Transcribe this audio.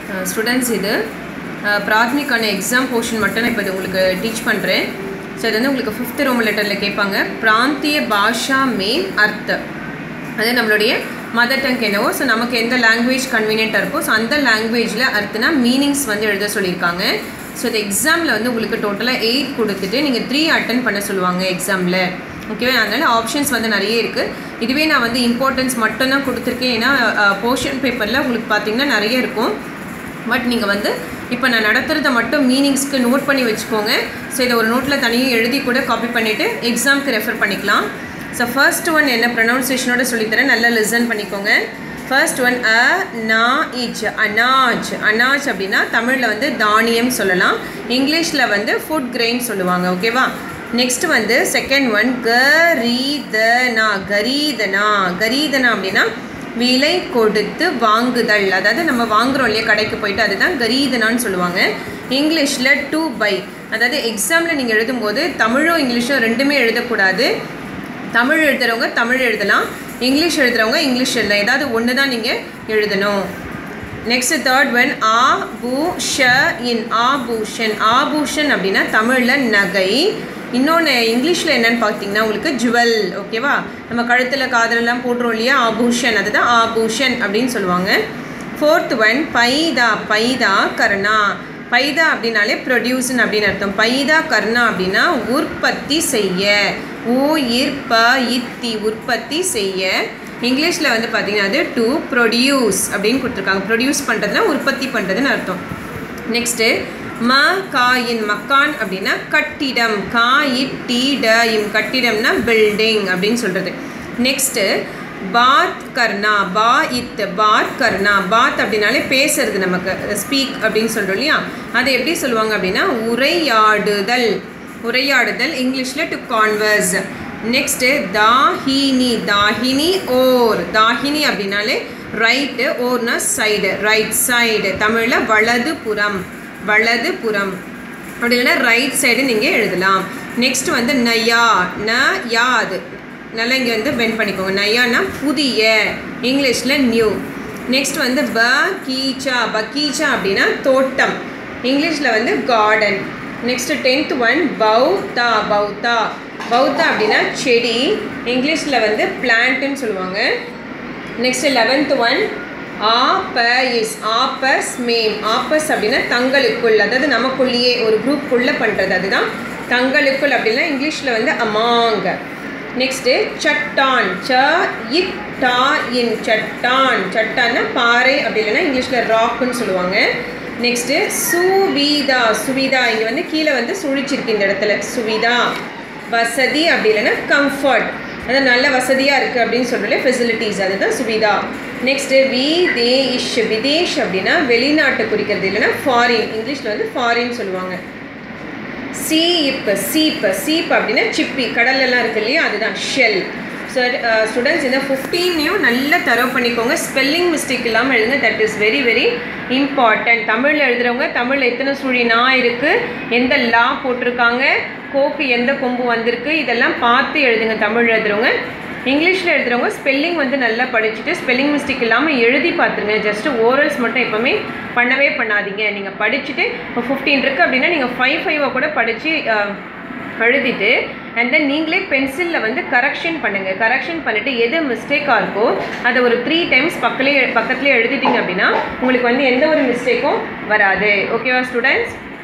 students இது பிராத்மிக்கான exam portion மட்டும் நான் இப்போ இது உங்களுக்கு டீச் பண்ணுறேன் ஸோ இது வந்து உங்களுக்கு ஃபிஃப்த் ரோம் லெட்டரில் கேட்பாங்க பிராந்திய பாஷா மேன் அர்த்த அது நம்மளுடைய மதர் டங் என்னவோ ஸோ நமக்கு எந்த லாங்குவேஜ் கன்வீனியண்ட்டாக இருக்கோ ஸோ அந்த லாங்குவேஜில் அர்த்தனா மீனிங்ஸ் வந்து எழுத சொல்லியிருக்காங்க ஸோ இந்த எக்ஸாமில் வந்து உங்களுக்கு டோட்டலாக எயிட் கொடுத்துட்டு நீங்கள் த்ரீ அட்டன் பண்ண சொல்லுவாங்க எக்ஸாமில் ஓகேவா அதனால் ஆப்ஷன்ஸ் வந்து நிறைய இருக்குது இதுவே நான் வந்து இம்பார்ட்டன்ஸ் மட்டும்தான் கொடுத்துருக்கேன் ஏன்னா போர்ஷன் பேப்பரில் உங்களுக்கு பார்த்தீங்கன்னா நிறைய இருக்கும் பட் நீங்கள் வந்து இப்போ நான் நடத்துகிறத மட்டும் மீனிங்ஸ்க்கு நோட் பண்ணி வச்சுக்கோங்க ஸோ இதை ஒரு நோட்டில் தனியாக எழுதி கூட காப்பி பண்ணிவிட்டு எக்ஸாம்க்கு ரெஃபர் பண்ணிக்கலாம் ஸோ ஃபர்ஸ்ட் ஒன் என்ன ப்ரொனவுன்சியேஷனோட சொல்லித்தரேன் நல்லா லிசன் பண்ணிக்கோங்க ஃபர்ஸ்ட் ஒன் அ நா இச் அனாஜ் அனாஜ் அப்படின்னா தமிழில் வந்து தானியம் சொல்லலாம் இங்கிலீஷில் வந்து ஃபுட் கிரெயின் சொல்லுவாங்க ஓகேவா நெக்ஸ்ட் வந்து செகண்ட் ஒன் கரீதனா கரீதனா கரீதனா அப்படின்னா விலை கொடுத்து வாங்குதல் அதாவது நம்ம வாங்குறோம் இல்லையா கடைக்கு போயிட்டு அதுதான் கரீதனான்னு சொல்லுவாங்க இங்கிலீஷில் டூ பை அதாவது எக்ஸாமில் நீங்கள் எழுதும்போது தமிழும் இங்கிலீஷும் ரெண்டுமே எழுதக்கூடாது தமிழ் எழுதுகிறவங்க தமிழ் எழுதலாம் இங்கிலீஷ் எழுதுகிறவங்க இங்கிலீஷ் எழுதலாம் ஏதாவது ஒன்று தான் நீங்கள் எழுதணும் நெக்ஸ்ட் தேர்ட் ஒன் ஆ பூ ஷ இன் ஆபூஷன் ஆபூஷன் அப்படின்னா தமிழில் நகை இன்னொன்று இங்கிலீஷில் என்னென்னு பார்த்தீங்கன்னா உங்களுக்கு ஜுவல் ஓகேவா நம்ம கழுத்தில் காதலெல்லாம் போடுறோம் இல்லையா ஆபூஷன் அதுதான் ஆபூஷன் அப்படின்னு சொல்லுவாங்க ஃபோர்த் ஒன் பைதா பைதா கர்ணா பைதா அப்படின்னாலே ப்ரொடியூஸ்னு அப்படின்னு அர்த்தம் பைதா கர்ணா அப்படின்னா உற்பத்தி செய்ய ஊ இற்ப இத்தி உற்பத்தி செய்ய இங்கிலீஷில் வந்து பார்த்தீங்கன்னா அது டு ப்ரொடியூஸ் அப்படின்னு கொடுத்துருக்காங்க ப்ரொடியூஸ் பண்ணுறதுனா உற்பத்தி பண்ணுறதுன்னு அர்த்தம் நெக்ஸ்ட்டு ம காயின் மக்கான் அப்படின்னா கட்டிடம் கா டி ட இம் கட்டிடம்னா பில்டிங் அப்படின்னு சொல்கிறது நெக்ஸ்ட்டு பாத் கர்ணா பா இத் பாத் கர்ணா பாத் அப்படின்னாலே பேசுறது நமக்கு ஸ்பீக் அப்படின்னு சொல்கிறோம் இல்லையா அதை எப்படி சொல்லுவாங்க அப்படின்னா உரையாடுதல் உரையாடுதல் இங்கிலீஷில் டு கான்வர்ஸ் நெக்ஸ்ட்டு தாஹினி தாஹினி ஓர் தாஹினி அப்படின்னாலே ரைட்டு ஓர்னா சைடு ரைட் சைடு தமிழில் வலது புறம் வலது புறம் அப்படி இல்லைன்னா ரைட் சைடு நீங்கள் எழுதலாம் நெக்ஸ்ட் வந்து நயா ந யா அது நல்லா இங்கே வந்து பெண்ட் பண்ணிக்கோங்க நயானா புதிய இங்கிலீஷில் நியூ நெக்ஸ்ட் வந்து ப கீச்சா பக்கீச்சா அப்படின்னா தோட்டம் இங்கிலீஷில் வந்து கார்டன் நெக்ஸ்ட் டென்த் ஒன் பௌத்தா பௌத்தா பௌத்தா அப்படின்னா செடி இங்கிலீஷில் வந்து பிளான்ட்டுன்னு சொல்லுவாங்க நெக்ஸ்ட் லெவன்த் ஒன் ஆப்ப இஸ் ஆப்பஸ் மேம் ஆப்பஸ் அப்படின்னா தங்களுக்குள் அதாவது நமக்குள்ளேயே ஒரு குரூப்புக்குள்ளே பண்ணுறது அதுதான் தங்களுக்குள் அப்படின்னா இங்கிலீஷில் வந்து அமாங் நெக்ஸ்ட்டு சட்டான் ச இட் டா இன் சட்டான் சட்டான்னா பாறை அப்படி இல்லைன்னா இங்கிலீஷில் ராக்குன்னு சொல்லுவாங்க நெக்ஸ்ட்டு சுவிதா சுவிதா இங்கே வந்து கீழே வந்து சுழிச்சிருக்கு இந்த இடத்துல சுவிதா வசதி அப்படி இல்லைன்னா கம்ஃபர்ட் அது நல்ல வசதியாக இருக்குது அப்படின்னு சொல்கிறல ஃபெசிலிட்டிஸ் அதுதான் சுவிதா நெக்ஸ்ட்டு வி தே இஷ் விதேஷ் அப்படின்னா வெளிநாட்டை குறிக்கிறது இல்லைன்னா ஃபாரின் இங்கிலீஷில் வந்து ஃபாரின் சொல்லுவாங்க சீப் சீப் சீப் அப்படின்னா சிப்பி கடல்லலாம் இருக்கு இல்லையா அதுதான் ஷெல் ஸோ ஸ்டூடெண்ட்ஸ் இந்த ஃபிஃப்டீனையும் நல்லா தரவு பண்ணிக்கோங்க ஸ்பெல்லிங் மிஸ்டேக் இல்லாமல் எழுதுங்க that is very very important தமிழில் எழுதுகிறவங்க தமிழில் எத்தனை சுழி நா இருக்குது எந்த லா போட்டிருக்காங்க கோக்கு எந்த கொம்பு வந்திருக்கு இதெல்லாம் பார்த்து எழுதுங்க தமிழ் எழுதுகிறவங்க இங்கிலீஷில் எழுதுகிறவங்க ஸ்பெல்லிங் வந்து நல்லா படிச்சுட்டு ஸ்பெல்லிங் மிஸ்டேக் இல்லாமல் எழுதி பார்த்துருங்க ஜஸ்ட்டு ஓரல்ஸ் மட்டும் எப்போவுமே பண்ணவே பண்ணாதீங்க நீங்கள் படிச்சுட்டு இப்போ ஃபிஃப்டீன் இருக்குது அப்படின்னா நீங்கள் ஃபைவ் ஃபைவை கூட படித்து எழுதிட்டு அண்ட் தென் நீங்களே பென்சிலில் வந்து கரெக்ஷன் பண்ணுங்கள் கரெக்ஷன் பண்ணிவிட்டு எது மிஸ்டேக்காக இருக்கோ அதை ஒரு த்ரீ டைம்ஸ் பக்கத்துலேயே பக்கத்துலேயே எழுதிட்டீங்க அப்படின்னா உங்களுக்கு வந்து எந்த ஒரு மிஸ்டேக்கும் வராது ஓகேவா ஸ்டூடெண்ட்ஸ்